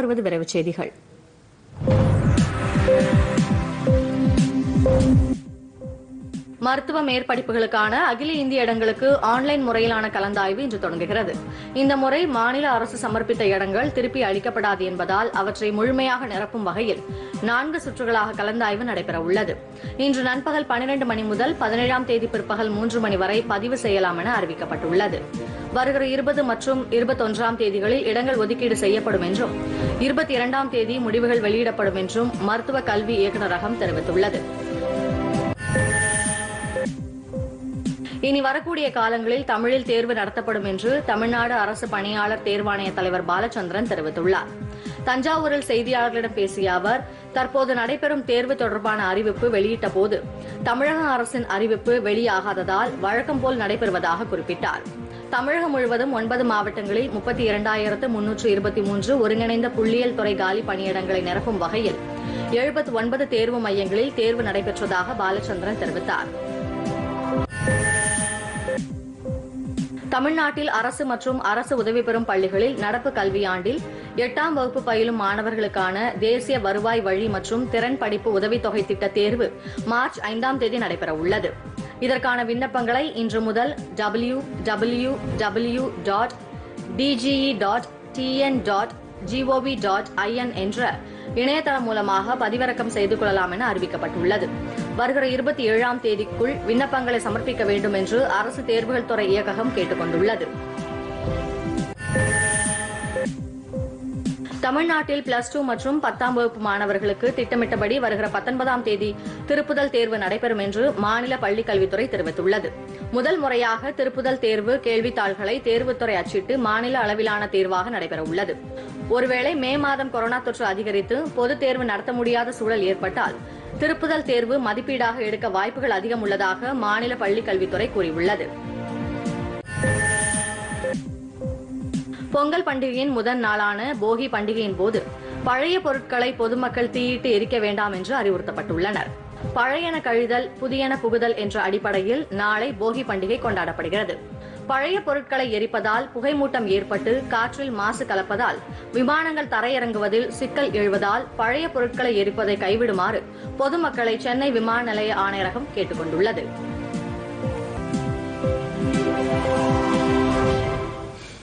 வருவது விரைவுச் செய்திகள் மருத்துவ மேற்படிப்புகளுக்கான அகில இந்திய இடங்களுக்கு ஆன்லைன் முறையிலான கலந்தாய்வு இன்று தொடங்குகிறது இந்த முறை மாநில அரசு சமர்ப்பித்த இடங்கள் திருப்பி அளிக்கப்படாது என்பதால் அவற்றை முழுமையாக நிரப்பும் வகையில் நான்கு சுற்றுகளாக கலந்தாய்வு நடைபெற உள்ளது இன்று நண்பகல் பன்னிரண்டு மணி முதல் பதினேழாம் தேதி பிற்பகல் மூன்று மணி வரை பதிவு செய்யலாம் என அறிவிக்கப்பட்டுள்ளது வருகிற இருபது மற்றும் இருபத்தொன்றாம் தேதிகளில் இடங்கள் ஒதுக்கீடு செய்யப்படும் என்றும் இருபத்தி இரண்டாம் தேதி முடிவுகள் வெளியிடப்படும் என்றும் மருத்துவ கல்வி இயக்குநரகம் தெரிவித்துள்ளது இனி வரக்கூடிய காலங்களில் தமிழில் தேர்வு நடத்தப்படும் என்று தமிழ்நாடு அரசு பணியாளர் தேர்வாணைய தலைவர் பாலச்சந்திரன் தெரிவித்துள்ளார் தஞ்சாவூரில் செய்தியாளர்களிடம் பேசிய அவர் தற்போது நடைபெறும் தேர்வு தொடர்பான அறிவிப்பு வெளியிட்ட போது தமிழக அரசின் அறிவிப்பு வெளியாகாததால் வழக்கம் போல் நடைபெறுவதாக குறிப்பிட்டார் தமிழகம் முழுவதும் ஒன்பது மாவட்டங்களில் முப்பத்தி இரண்டாயிரத்து முன்னூற்று இருபத்தி மூன்று ஒருங்கிணைந்த புள்ளியியல் துறை காலி பணியிடங்களை நிரப்பும் வகையில் எழுபத்தி ஒன்பது தேர்வு மையங்களில் தேர்வு நடைபெற்றதாக பாலச்சந்திரன் தெரிவித்தார் தமிழ்நாட்டில் அரசு மற்றும் அரசு உதவி பெறும் பள்ளிகளில் நடப்பு கல்வியாண்டில் எட்டாம் வகுப்பு பயிலும் மாணவர்களுக்கான தேசிய வருவாய் வழி மற்றும் திறன் படிப்பு உதவித்தொகை திட்ட தேர்வு மார்ச் ஐந்தாம் தேதி நடைபெற உள்ளது இதற்கான விண்ணப்பங்களை இன்று முதல் W W W dot DGE dot TN dot GOV dot IN என்ற இணையதளம் மூலமாக பதிவிறக்கம் செய்து கொள்ளலாம் என அறிவிக்கப்பட்டுள்ளது வருகிற இருபத்தி ஏழாம் தேதிக்குள் விண்ணப்பங்களை சமர்ப்பிக்க வேண்டும் என்று அரசு தேர்வுகள் துறை இயக்ககம் கேட்டுக் கொண்டுள்ளது தமிழ்நாட்டில் பிளஸ் டூ மற்றும் பத்தாம் வகுப்பு மாணவர்களுக்கு திட்டமிட்டபடி வருகிற பத்தொன்பதாம் தேதி திருப்புதல் தேர்வு நடைபெறும் என்று மாநில பள்ளிக் கல்வித்துறை தெரிவித்துள்ளது முதல் முறையாக திருப்புதல் தேர்வு கேள்வித்தாள்களை தேர்வுத்துறை அச்சிட்டு மாநில அளவிலான தேர்வாக நடைபெற உள்ளது ஒருவேளை மே மாதம் கொரோனா தொற்று அதிகரித்து பொதுத் தேர்வு நடத்த முடியாத சூழல் ஏற்பட்டால் திருப்புதல் தேர்வு மதிப்பீடாக எடுக்க வாய்ப்புகள் அதிகம் உள்ளதாக மாநில பள்ளிக் கல்வித்துறை கூறியுள்ளது பொங்கல் பண்டிகையின் முதல் நாளான போகி பண்டிகையின் போது பழைய பொருட்களை பொதுமக்கள் தீயிட்டு எரிக்க வேண்டாம் என்று அறிவுறுத்தப்பட்டுள்ளனர் பழையன கழிதல் புதியன புகுதல் என்ற அடிப்படையில் நாளை போகி பண்டிகை கொண்டாடப்படுகிறது பழைய பொருட்களை எரிப்பதால் புகைமூட்டம் ஏற்பட்டு காற்றில் மாசு கலப்பதால் விமானங்கள் தரையிறங்குவதில் சிக்கல் எழுவதால் பழைய பொருட்களை எரிப்பதை கைவிடுமாறு பொதுமக்களை சென்னை விமான நிலைய ஆணையரகம் கேட்டுக் கொண்டுள்ளது